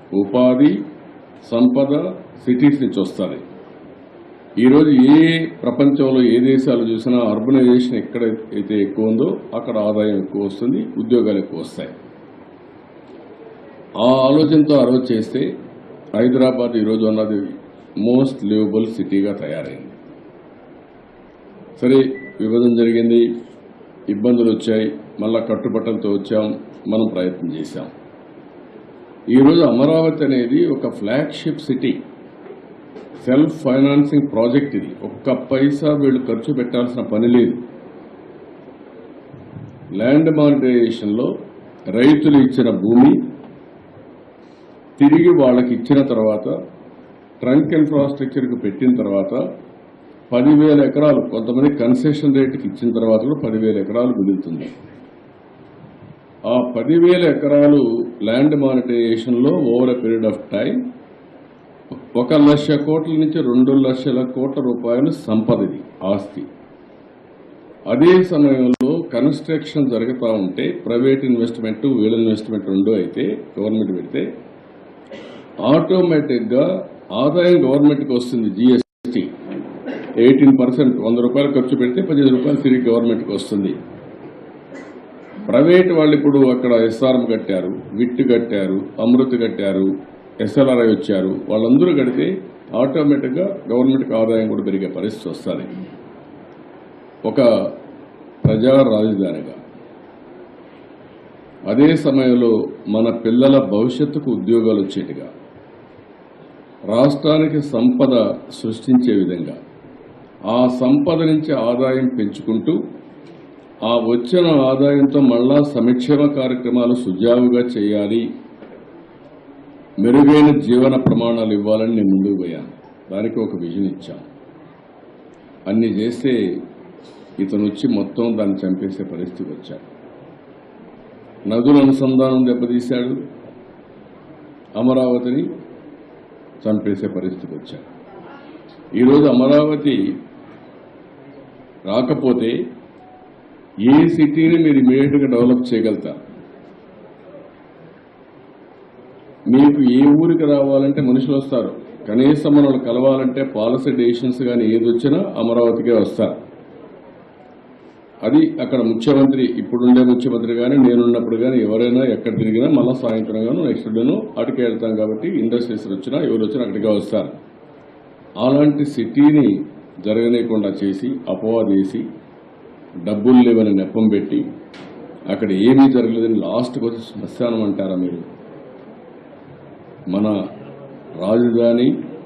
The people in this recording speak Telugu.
ఉపాధి సంపద సిటీస్ నుంచి వస్తుంది ఈరోజు ఏ ప్రపంచంలో ఏ దేశాలు చూసినా అర్బనైజేషన్ ఎక్కడ అయితే ఎక్కువ ఉందో అక్కడ ఆదాయం ఎక్కువ వస్తుంది ఉద్యోగాలు ఎక్కువ వస్తాయి ఆ ఆలోచనతో ఆ రోజు చేస్తే హైదరాబాద్ ఈరోజు అన్నది మోస్ట్ లివబుల్ సిటీగా తయారైంది సరే విభజన జరిగింది ఇబ్బందులు వచ్చాయి మళ్ళా కట్టుబట్టలతో వచ్చాం మనం ప్రయత్నం చేశాం ఈరోజు అమరావతి అనేది ఒక flagship city self financing project ఇది ఒక్క పైసా వీళ్ళు ఖర్చు పెట్టాల్సిన పని లేదు ల్యాండ్ మానిటైజేషన్లో రైతులు ఇచ్చిన భూమి తిరిగి వాళ్ళకి ఇచ్చిన తర్వాత ట్రంక్ ఇన్ఫ్రాస్ట్రక్చర్కి పెట్టిన తర్వాత పదివేల ఎకరాలు కొంతమంది కన్సెషన్ రేటుకి ఇచ్చిన తర్వాత కూడా పదివేల ఎకరాలు మిగులుతుంది ఆ పదివేల ఎకరాలు ల్యాండ్ మానిటైజేషన్లో over a period of time ఒక లక్ష కోట్ల నుంచి రెండు లక్షల కోట్ల రూపాయలు సంపదది ఆస్తి అదే సమయంలో కన్స్ట్రక్షన్ జరుగుతూ ఉంటే ప్రైవేట్ ఇన్వెస్ట్మెంట్ వీళ్ళ ఇన్వెస్ట్మెంట్ రెండు అయితే గవర్నమెంట్ పెడితే ఆటోమేటిక్గా ఆదాయం గవర్నమెంట్కి వస్తుంది జిఎస్టీ ఎయిటీన్ పర్సెంట్ వంద రూపాయలు ఖర్చు పెడితే పదిహేను రూపాయలు తిరిగి గవర్నమెంట్కి వస్తుంది ప్రైవేట్ వాళ్ళు ఇప్పుడు అక్కడ ఎస్ఆర్ఎం కట్టారు విట్ కట్టారు అమృత్ కట్టారు ఎస్ఎల్ఆర్ఐ వచ్చారు వాళ్ళందరూ కడితే ఆటోమేటిక్గా గవర్నమెంట్కి ఆదాయం కూడా పెరిగే పరిస్థితి వస్తుంది ఒక ప్రజా రాజధానిగా అదే సమయంలో మన పిల్లల భవిష్యత్తుకు ఉద్యోగాలు వచ్చేట్టుగా రాష్ట్రానికి సంపద సృష్టించే విధంగా ఆ సంపద నుంచి ఆదాయం పెంచుకుంటూ ఆ వచ్చిన ఆదాయంతో మళ్ళా సంక్షేమ కార్యక్రమాలు సుజావుగా చేయాలి మెరుగైన జీవన ప్రమాణాలు ఇవ్వాలని నేను ముందుకు పోయాను దానికి ఒక విజన్ ఇచ్చాను అన్ని చేస్తే ఇతను వచ్చి మొత్తం దాన్ని చంపేసే పరిస్థితికి వచ్చాడు నదుల అనుసంధానం దెబ్బతీశాడు అమరావతిని చంపేసే పరిస్థితికి వచ్చాడు ఈరోజు అమరావతి రాకపోతే ఏ సిటీని మీరు ఇమీడియట్గా డెవలప్ చేయగలుగుతారు మీకు ఏ ఊరికి రావాలంటే మనుషులు వస్తారు కనీసం మనం కలవాలంటే పాలసీ డెసిషన్స్ కానీ ఏది వచ్చినా అమరావతికే వస్తారు అది అక్కడ ముఖ్యమంత్రి ఇప్పుడుండే ముఖ్యమంత్రి కానీ నేనున్నప్పుడు కానీ ఎవరైనా ఎక్కడ తిరిగినా మళ్ళీ సాయంత్రం గాను నెక్స్ట్ డేను అటుకే వెళ్తాం కాబట్టి ఇండస్ట్రీస్ వచ్చినా ఎవరు వచ్చినా అక్కడికే వస్తారు అలాంటి సిటీని జరగనీయకుండా చేసి అపవాదేసి డబ్బులు లేవని నెప్పం పెట్టి అక్కడ ఏమీ జరగలేదని లాస్ట్కి వచ్చి శ్మశానం అంటారా మీరు మన రాజధాని